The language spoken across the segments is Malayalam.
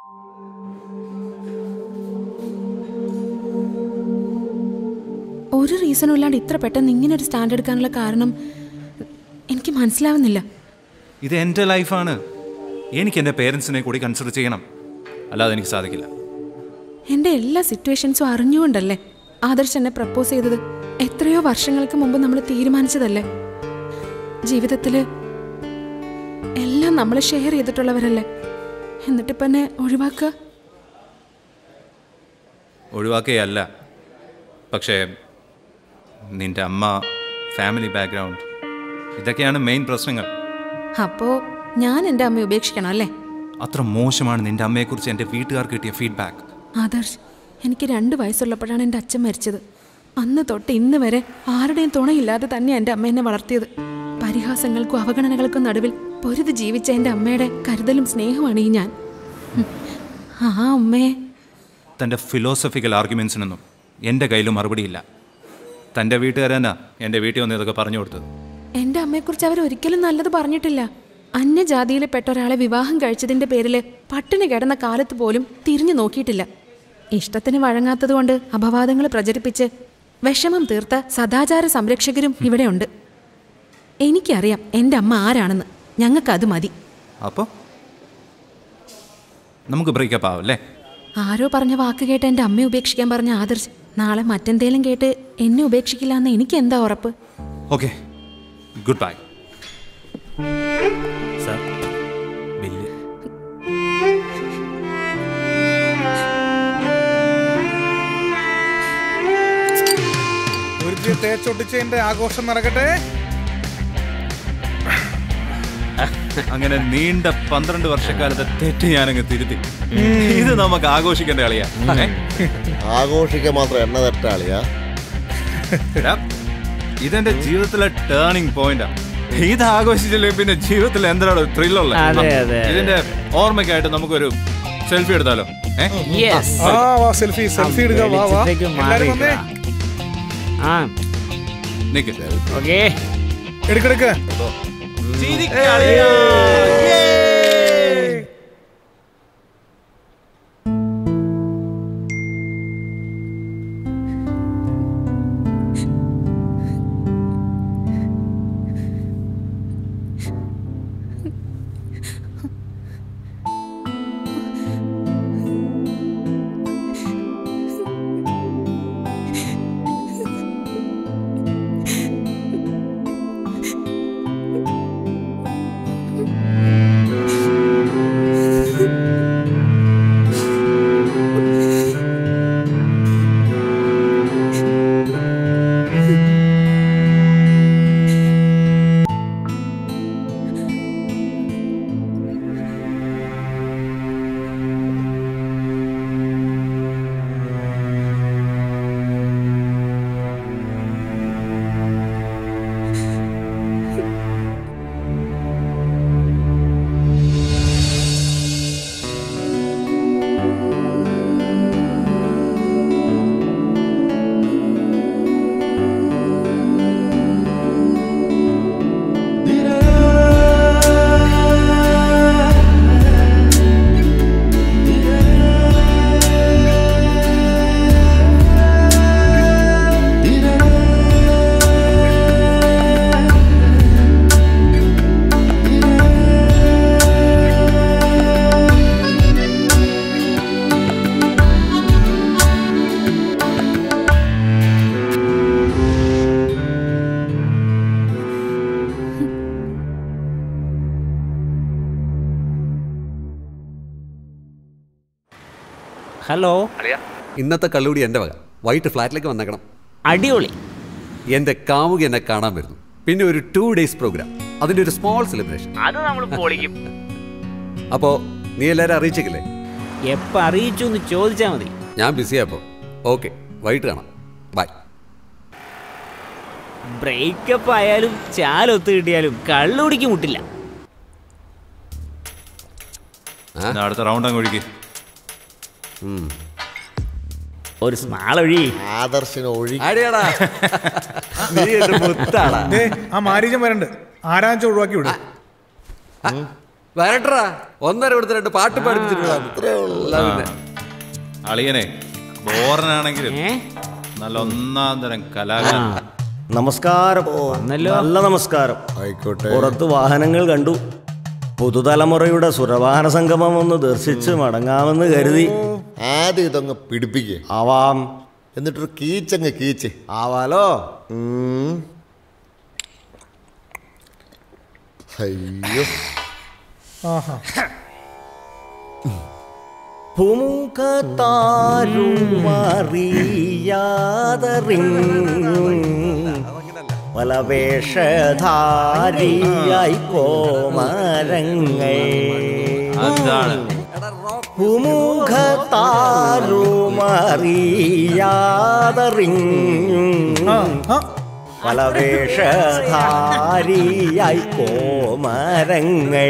ഒരു റീസണും ഇല്ലാണ്ട് ഇത്ര പെട്ടെന്ന് ഇങ്ങനെ ഒരു സ്റ്റാൻഡ് എടുക്കാനുള്ള കാരണം എനിക്ക് മനസ്സിലാവുന്നില്ല ഇത് എൻ്റെ ലൈഫാണ് എനിക്ക് എൻ്റെ പേരൻസിനെ കൂടി കൺസിഡർ ചെയ്യണം അല്ലാതെ എനിക്ക് സാധിക്കില്ല എൻ്റെ എല്ലാ സിറ്റുവേഷൻസും അറിഞ്ഞുകൊണ്ടല്ലേ ആദർശ് എന്നെ പ്രപ്പോസ് ചെയ്തത് എത്രയോ വർഷങ്ങൾക്ക് മുമ്പ് നമ്മൾ തീരുമാനിച്ചതല്ലേ ജീവിതത്തിൽ എല്ലാം നമ്മൾ ഷെയർ ചെയ്തിട്ടുള്ളവരല്ലേ എന്നിട്ടിപ്പം എന്നെ ഒഴിവാക്കുക ഒഴിവാക്കുകയല്ല പക്ഷേ നിന്റെ അമ്മ ഫാമിലി ബാക്ക്ഗ്രൗണ്ട് ഇതൊക്കെയാണ് മെയിൻ പ്രശ്നങ്ങൾ അപ്പോൾ ഞാൻ എൻ്റെ അമ്മയെ ഉപേക്ഷിക്കണം അല്ലേ അത്ര മോശമാണ് നിന്റെ അമ്മയെക്കുറിച്ച് എൻ്റെ വീട്ടുകാർക്ക് കിട്ടിയ ഫീഡ്ബാക്ക് ആദർശ് എനിക്ക് രണ്ട് വയസ്സുള്ളപ്പോഴാണ് എൻ്റെ അച്ഛൻ മരിച്ചത് അന്ന് തൊട്ട് ഇന്ന് വരെ ആരുടെയും തുണയില്ലാതെ തന്നെ എൻ്റെ അമ്മ എന്നെ വളർത്തിയത് പരിഹാസങ്ങൾക്കും അവഗണനകൾക്കും നടുവിൽ പൊരുതി ജീവിച്ച എൻ്റെ അമ്മയുടെ കരുതലും സ്നേഹമാണ് ഈ ഞാൻ ഉം. ആ അമ്മയെ തൻ്റെ ഫിലോസഫിക്കൽ ആർഗ്യുമെൻസിനൊന്നും എൻ്റെ കയ്യിൽ മറുപടിയില്ല തൻ്റെ വീട്ടുകാർ തന്നെ എൻ്റെ വീട്ടിൽ വന്ന് ഇതൊക്കെ പറഞ്ഞു കൊടുത്തത് എൻ്റെ അമ്മയെക്കുറിച്ച് അവർ ഒരിക്കലും നല്ലത് പറഞ്ഞിട്ടില്ല അന്യജാതിയിലെ പെട്ട ഒരാളെ വിവാഹം കഴിച്ചതിൻ്റെ പേരിൽ പട്ടിണി കിടന്ന കാലത്ത് പോലും തിരിഞ്ഞു നോക്കിയിട്ടില്ല ഇഷ്ടത്തിന് വഴങ്ങാത്തതുകൊണ്ട് അപവാദങ്ങൾ പ്രചരിപ്പിച്ച് വിഷമം തീർത്ത സദാചാര സംരക്ഷകരും ഇവിടെയുണ്ട് എനിക്കറിയാം എൻ്റെ അമ്മ ആരാണെന്ന് ഞങ്ങൾക്കത് മതി അപ്പോൾ നമുക്ക് ബ്രേക്കപ്പ് ആവും അല്ലേ ആരോ പറഞ്ഞ വാക്ക് കേട്ട് എൻ്റെ അമ്മയെ ഉപേക്ഷിക്കാൻ പറഞ്ഞ ആദർശ് നാളെ മറ്റെന്തേലും കേട്ട് എന്നെ ഉപേക്ഷിക്കില്ല എന്ന് എനിക്ക് എന്താ ഉറപ്പ് okay good bye sir bill ഒരു തേച്ചൊട്ടിച്ചതിന്റെ ആഘോഷം നടക്കട്ടെ അങ്ങനെ നീണ്ട പന്ത്രണ്ട് വർഷക്കാലത്തെ തെറ്റ് ഞാനങ്ങ് തിരുത്തി ഇത് നമുക്ക് ആഘോഷിക്കേണ്ട കളിയാ ഏ? ആഘോഷിക്കാൻ മാത്രം എണ്ണ തെറ്റാളിയാ എടാ, ഇതെന്റെ ജീവിതത്തിലെ ടേണിംഗ് പോയിന്റാ ഇത് ആഘോഷിച്ചില്ലേ പിന്നെ ജീവിതത്തിൽ എന്താണ് ത്രില്ലുള്ള അതെ, അതെ, ഇതിന്റെ ഓർമ്മയ്ക്കായിട്ട് നമുക്കൊരു സെൽഫി എടുത്താലോ ഏ യെസ് ആ വാ സെൽഫി സെൽഫി എടുക്കാം വാ വാ എല്ലാരും വന്നേ ആ നിക്ക് ഓക്കേ എടുക്കെടുക്ക് ഹലോ ഇന്നത്തെ കള്ളുകൂടി എൻ്റെ വക വൈകിട്ട് ഫ്ലാറ്റിലേക്ക് വന്നേക്കണം അടിപൊളി എൻ്റെ കാമുകി എന്നെ കാണാൻ വരുന്നു പിന്നെ ഒരു ടു ഡേയ്സ് പ്രോഗ്രാം അതിൻ്റെ ഒരു സ്മോൾ സെലിബ്രേഷൻ അത് നമ്മൾ പൊളിക്കും അപ്പോൾ നീ എല്ലാവരും അറിയിച്ചേക്കില്ലേ എപ്പോ അറിയിച്ചു എന്ന് ചോദിച്ചാ മതി ഞാൻ ബിസിയായപ്പോൾ ഓക്കെ വൈകിട്ട് കാണാം ബൈ ബ്രേക്കപ്പ് ആയാലും ചാലൊത്ത് കിട്ടിയാലും കള്ളുടിക്ക് മുട്ടില്ല എന്നാ അടുത്ത റൗണ്ട് അങ്ങ് ഒഴുകി ഒരു സ്മാൾ ഒഴി ആദർശിന് ഒഴി ആടിയാടാ നീ എൻ്റെ മുത്താടാ ദേ ആ മാരീജം വരണ്ട് ആരാച്ച ഒഴിവാക്കി വിടും വരട്ടാ ഒന്നര കൊടുത്ത് രണ്ട് പാട്ട് പാടിപ്പിച്ചിട്ട് വിടാം. അല്ല പിന്നെ. അളിയനെ ബോറനാണെങ്കിലും ഏ നല്ല ഒന്നാം തരം കലാകാരൻ നമസ്കാരം വന്നല്ലോ. നല്ല നമസ്കാരം ആയിക്കോട്ടെ പുറത്ത് വാഹനങ്ങൾ കണ്ടു പുതുതലമുറയുടെ സുരവാഹന സംഗമം ഒന്ന് ദർശിച്ച് മടങ്ങാമെന്ന് കരുതി ആദ്യം ഇതങ്ങ് പിടിപ്പിക്കേ ആവാം എന്നിട്ടൊരു കീച്ചങ്ങ് കീച്ച് ആവാലോ ഉം. അയ്യോ ആഹാ പല വേഷധാരിയായി കോമരങ്ങൾ അതാണ് ഭൂമുഖത്താരുമറിയാതറിഞ്ഞു ആ പല വേഷധാരിയായി കോമരങ്ങൾ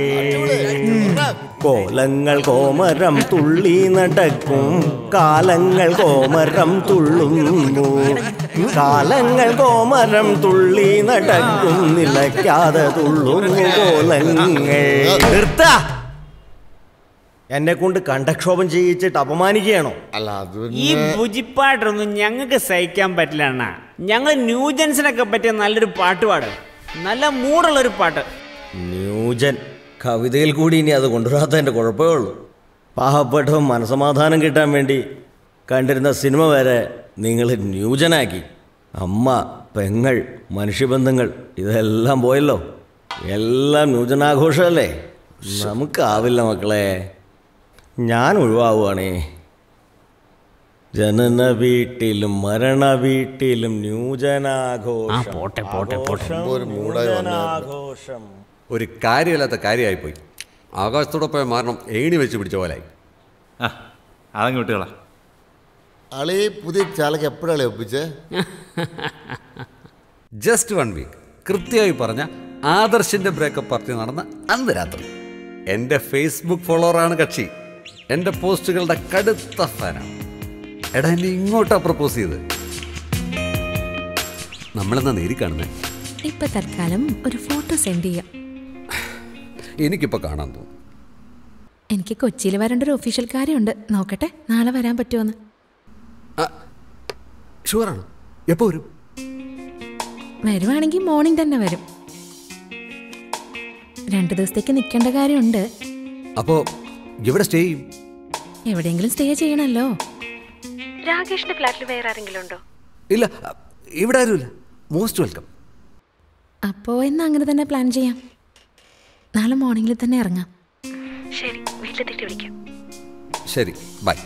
കോലങ്ങൾ കോമരം തുള്ളി നടക്കും കാലങ്ങൾ കോമരം തുള്ളുന്നു കാലങ്ങൾ കോമരം തുള്ളി നടക്കും നിലയ്ക്കാതെ തുള്ളുന്നു കോലങ്ങൾ നിർത്ത എന്നെ കൊണ്ട് കണ്ടക്ഷോഭം ചെയ്യിച്ചിട്ട് അപമാനിക്കുകയാണോ അല്ല അത് ഈ പിന്നെ ഭുജിപ്പാട്ടൊന്നും ഞങ്ങൾക്ക് സഹിക്കാൻ പറ്റില്ല അണ്ണാ ഞങ്ങൾ ന്യൂജൻസിനൊക്കെ പറ്റിയ നല്ലൊരു പാട്ട് പാടും നല്ല മൂടുള്ള ഒരു പാട്ട് ന്യൂജൻ കവിതയിൽ കൂടി ഇനി അത് കൊണ്ടുവരാത്തതിൻ്റെ കുഴപ്പമേ ഉള്ളൂ പാവപ്പെട്ടവൻ മനസമാധാനം കിട്ടാൻ വേണ്ടി കണ്ടിരുന്ന സിനിമ വരെ നിങ്ങൾ ന്യൂജനാക്കി അമ്മ പെങ്ങൾ മനുഷ്യബന്ധങ്ങൾ ഇതെല്ലാം പോയല്ലോ എല്ലാം ന്യൂജനാഘോഷമല്ലേ നമുക്കാവില്ല മക്കളെ ഞാൻ ഒഴിവാവുകയാണേ ജനന വീട്ടിലും മരണ വീട്ടിലും ആ, ന്യൂജനാഘോഷം പോട്ടെ, പോട്ടെ, പോട്ടെ. ആഘോഷം, ഒരു മൂടായി വന്നായിരുന്നു. ന്യൂജനാഘോഷം ഒരു കാര്യമില്ലാത്ത കാര്യമായിപ്പോയി ആകാശത്തോടെ പോയ മാരണം ഏണി വെച്ച് പിടിച്ച പോലായി ആ അതങ്ങ് വിട്ടുകളാ അളി പുതിയ ചാലക്ക് എപ്പോഴാളി ഒപ്പിച്ചേ ജസ്റ്റ് വൺ വീക്ക് കൃത്യമായി പറഞ്ഞ ആദർശിന്റെ ബ്രേക്കപ്പ് പാർട്ടി നടന്ന അന്ന് രാത്രി എൻ്റെ ഫേസ്ബുക്ക് ഫോളോവറാണ് കക്ഷി എൻ്റെ പോസ്റ്റുകളുടെ കടുത്ത ഫാനാണ് എടാ എന്നെ ഇങ്ങോട്ടാ പ്രപ്പോസ് ചെയ്ത് നമ്മളെന്നാ നേരി കാണുന്നേ ഇപ്പൊ തൽക്കാലം ഒരു ഫോട്ടോ സെൻഡ് ചെയ്യാം എനിക്കിപ്പോൾ കാണാൻ തോന്നുന്നു എനിക്ക് കൊച്ചിയിൽ വരേണ്ട ഒരു ഒഫീഷ്യൽ കാര്യമുണ്ട് നോക്കട്ടെ നാളെ വരാൻ പറ്റുമോന്ന് ഷുവറാണ് എപ്പോൾ വരും വരുവാണെങ്കിൽ മോർണിംഗ് തന്നെ വരും രണ്ടു ദിവസത്തേക്ക് നിൽക്കേണ്ട കാര്യമുണ്ട് അപ്പോൾ ഇവിടെ സ്റ്റേ ചെയ്യും എവിടെയെങ്കിലും സ്റ്റേ ചെയ്യണമല്ലോ രാകേഷിന്റെ ഫ്ലാറ്റിൽ വേറെ ആരെങ്കിലും ഉണ്ടോ ഇല്ല ഇവിടെ ആരുമില്ല മോസ്റ്റ് വെൽക്കം അപ്പോ എന്നാ അങ്ങനെ തന്നെ പ്ലാൻ ചെയ്യാം നാളെ മോർണിംഗിൽ തന്നെ ഇറങ്ങാം ശരി വീട്ടിലെത്തിയിട്ട് വിളിക്കാം ശരി ബൈ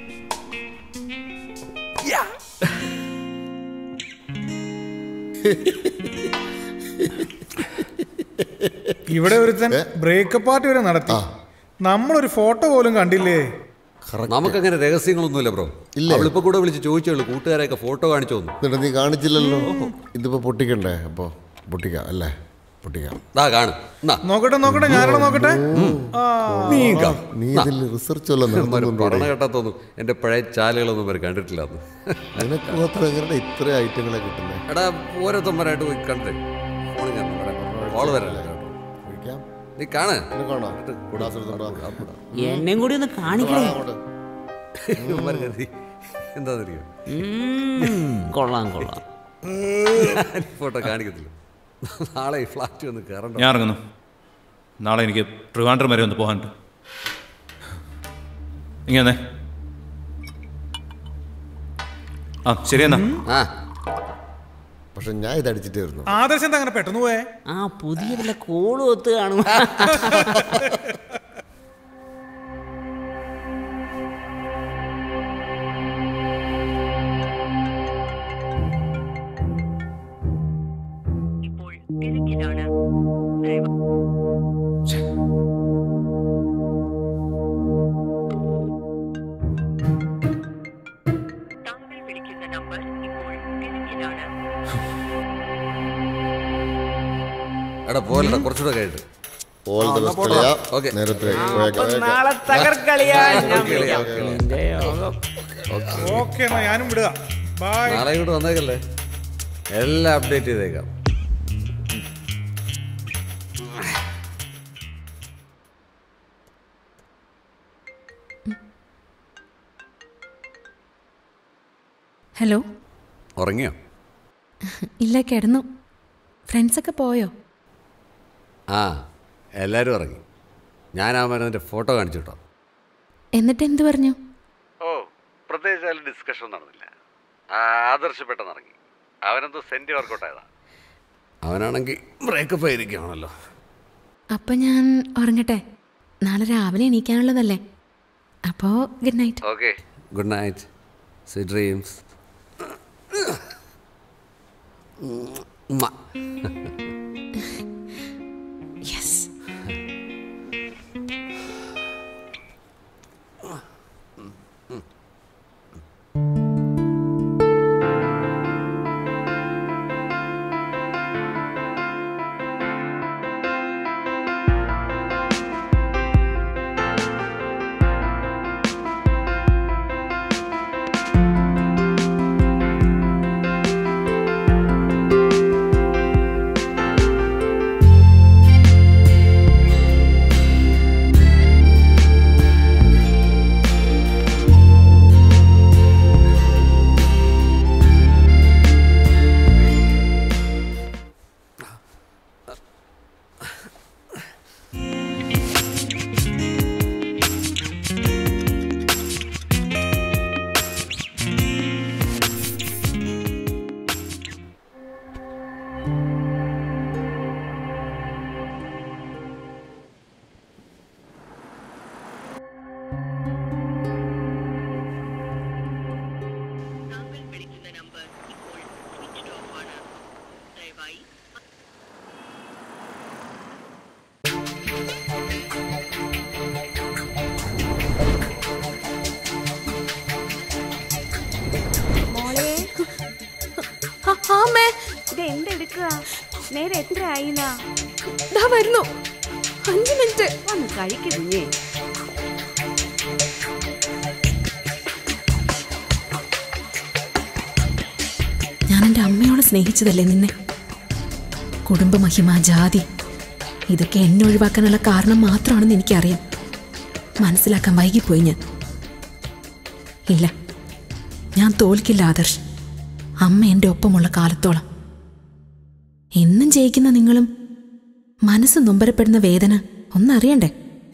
ഇവിടെ ഒരുത്തൻ ബ്രേക്കപ്പ് പാർട്ടി വരെ നടത്തി നമ്മളൊരു ഫോട്ടോ പോലും കണ്ടില്ലേ നമുക്കങ്ങനെ രഹസ്യങ്ങളൊന്നുമില്ല ബ്രോ ഇല്ലേ? അവളിപ്പോ കൂടെ വിളിച്ച് ചോദിച്ചുള്ളൂ കൂട്ടുകാരെയൊക്കെ ഫോട്ടോ കാണിച്ചു തന്നു എന്നിട്ട് നീ കാണിച്ചില്ലല്ലോ ഇതിപ്പോ പൊട്ടിക്കണ്ടേ അപ്പൊ പൊട്ടിക്കാം അല്ലേ പൊട്ടിക്കാം ദാ കാണും എന്നാ നോക്കട്ടെ നോക്കട്ടെ ഞാനോട് നോക്കട്ടെ ആ നീ കാ. നീ ഇതിൽ റിസർച്ച് വല്ലതും ഇവന്മാര് നടത്തുന്നുണ്ടോ പഠനം കേട്ടാ തോന്നും എന്റെ പഴയ ചാലുകളൊന്നും ഇവർ കണ്ടിട്ടില്ല എന്ന് നിനക്ക് മാത്രം എങ്ങനെ ഇത്ര ഐറ്റങ്ങളെ കിട്ടുന്നേ എടാ ഓരോരുത്തന്മാരായിട്ട് പോയി കണ്ടേ ഫോണിൽ ഞാൻ കോള് വരല്ല കേട്ടോ കഴിക്കാം നീ കാണ് എന്നെ കാണാം കൂടാസുരത്തുണ്ടോ എന്നെയും കൂടി ഒന്ന് കാണിക്കണേ ഇവന്മാര് കരുതി എന്താണെന്നറിയോ ഉം, കൊള്ളാം കൊള്ളാം ഫോട്ടോ കാണിക്കത്തില്ല നാളെ ഈ ഫ്ലാറ്റ് വന്ന് കയറണ്ട ഞാൻ ഇറങ്ങുന്നു നാളെ എനിക്ക് ട്രിവാൻഡ്രം വരെ ഒന്ന് പോകാനുണ്ട് ഇങ്ങനെ ആ ശരി എന്നാ ആ പക്ഷെ ഞാൻ ഇത് അടിച്ചിട്ടേ വരുന്നു ആദർശം എന്താ അങ്ങനെ പെട്ടെന്ന് പോയേ ആ പുതിയ വല്ല കോള് ഒത്ത് കാണും എടാ പോലടാ കുറച്ചുകൂടെ കഴിഞ്ഞിട്ട് ഓൾ ദ ബെസ്റ്റ് കളിയാ Okay. നേരത്തെ പോയേക്കാം നാളെ തകർക്കളിയാ ഞാൻ കളിയാ, വിളിക്കാം. നിന്റെ യോഗം. ഓക്കെ എന്നാ ഞാനും വിടുക ബൈ നാളെ ഇങ്ങോട്ട് വന്നേക്കല്ലേ എല്ലാം അപ്ഡേറ്റ് ചെയ്തേക്കാം ഹലോ ഉറങ്ങിയോ ഇല്ല കിടന്നു ഫ്രണ്ട്സൊക്കെ പോയോ ആ എല്ലാവരും ഉറങ്ങി ഞാൻ ആ മരുന്നിൻ്റെ ഫോട്ടോ കാണിച്ചു കേട്ടോ എന്നിട്ട് എന്ത് പറഞ്ഞു ഓ പ്രത്യേകിച്ച് അതിൽ ഡിസ്കഷൻ നടന്നില്ല ആദർശ് പെട്ടെന്ന് ഇറങ്ങി അവനെന്തോ സെൻറ്റ് വർക്കൗട്ട് ആയതാ അവനാണെങ്കിൽ ബ്രേക്കപ്പ് ആയിരിക്കുകയാണല്ലോ അപ്പം ഞാൻ ഉറങ്ങട്ടെ നാളെ രാവിലെ എണീക്കാനുള്ളതല്ലേ അപ്പോൾ good night okay good night sweet dreams yes മോളെ അമ്മേ ഇത് എന്തെടുക്കുക നേരെ എത്ര ആയില്ല ദാ വരുന്നു അഞ്ച് മിനിറ്റ് വന്ന് കഴിക്ക് കുഞ്ഞേ ഞാൻ എൻ്റെ അമ്മയോട് സ്നേഹിച്ചതല്ലേ നിന്നെ കുടുംബമഹിമ ജാതി ഇതൊക്കെ എന്നെ ഒഴിവാക്കാനുള്ള കാരണം മാത്രമാണെന്ന് എനിക്കറിയാം മനസ്സിലാക്കാൻ വൈകിപ്പോയി ഞാൻ ഇല്ല ഞാൻ തോൽക്കില്ല ആദർശ് അമ്മ എൻ്റെ ഒപ്പമുള്ള കാലത്തോളം എന്നും ജയിക്കുന്ന നിങ്ങളും മനസ്സ് നൊമ്പരപ്പെടുന്ന വേദന ഒന്നറിയണ്ടേ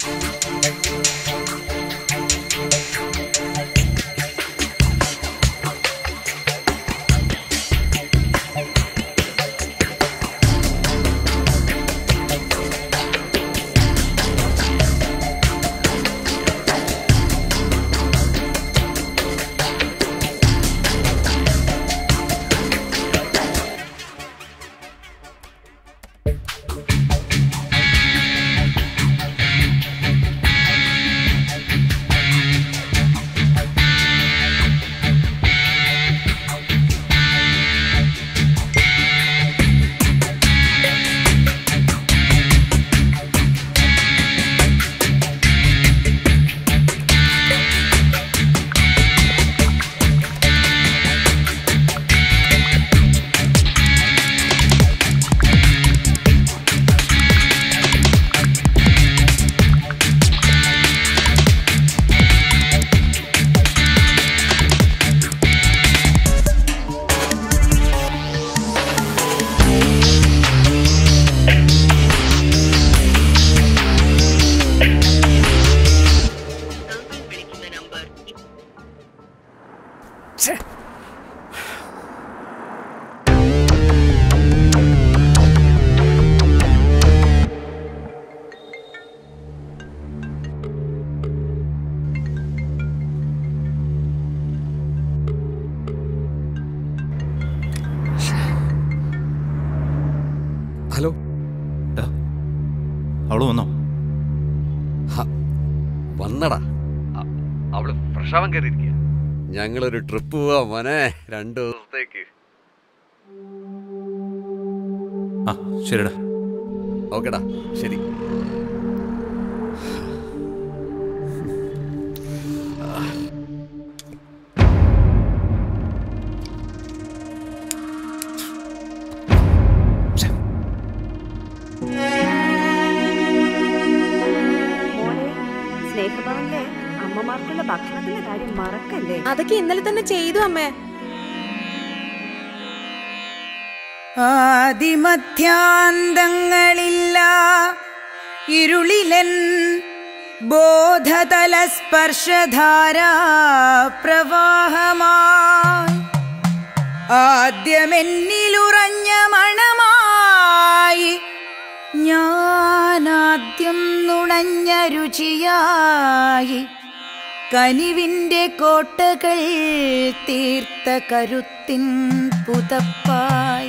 ഹലോ അവള് വന്നോ വന്നടാ അ- അവള് പ്രഷാവൻ കയറിയിരിക്കുക ഞങ്ങളൊരു ട്രിപ്പ് പോവാ മോനെ രണ്ടു ദിവസത്തേക്ക് ആ ശരിടാ ഓക്കെടാ ശരി മോളെ സ്നേഹഭവനിലെ അമ്മമാർക്കുള്ള ഭക്ഷണത്തിന്റെ കാര്യം മറക്കല്ലേ അതൊക്കെ ഇന്നലെ തന്നെ ചെയ്തു അമ്മേ ആദിമധ്യാന്തങ്ങളില്ല ഇരുളിലൻ ബോധതല സ്പർശധാരാ പ്രവാഹമായി ആദ്യമെന്നിലുറഞ്ഞ മണമായി ഞാനാദ്യം നുണഞ്ഞ രുചിയായി കനിവിൻ്റെ കോട്ടകൾ തീർത്ത കരുത്തിൻ പുതപ്പായി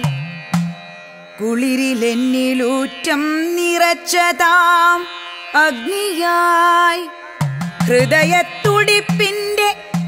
കുളിരിലെന്നിലൂറ്റം നിറച്ചതാം അഗ്നിയായി ഹൃദയത്തുടിപ്പിൻ്റെ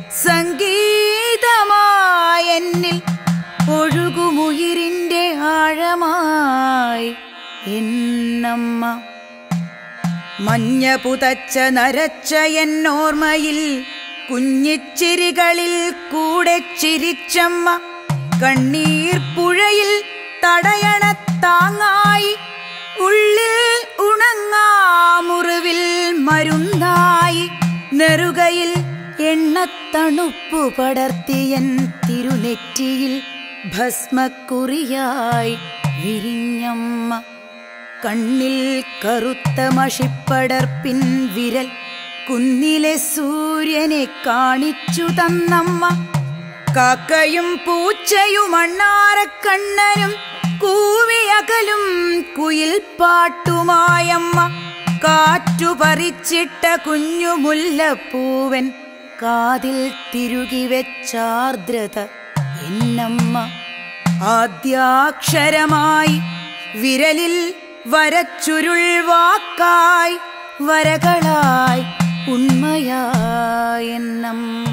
സംഗീതമായെന്നിൽ ഒഴുകുമുയിരിൻ്റെ ആഴമായി എന്നമ്മ മഞ്ഞ പുതച്ച നരച്ച എന്നോർമ്മയിൽ കുഞ്ഞിച്ചിരികളിൽ കൂടെ ചിരിച്ചമ്മ കണ്ണീർ പുഴയിൽ തടയണ താങ്ങായി ഉള്ളിൽ ഉണങ്ങാ മുറിവിൽ മരുന്നായി നെറുകയിൽ എണ്ണത്തണുപ്പു പടർത്തിയൻ തിരുനെറ്റിയിൽ ഭസ്മക്കുറിയായി വിരിഞ്ഞമ്മ കണ്ണിൽ കറുത്ത മഷിപ്പടർപ്പിൻ വിരൽ കുന്നിലെ സൂര്യനെ കാണിച്ചു തന്നമ്മ കാക്കയും പൂച്ചയും അണ്ണാരക്കണ്ണനും കൂവിയകലും കുയിൽ പാട്ടുമായമ്മ കാറ്റു പറിച്ചിട്ട കുഞ്ഞു മുല്ലപ്പൂവൻ കാതിൽ തിരുകി വെച്ചാർദ്രത എന്നമ്മ ആദ്യാക്ഷരമായി വിരലിൽ വരച്ചുരുൾ വാക്കായി വരകളായി ഉണ്മയായെന്നമ്മ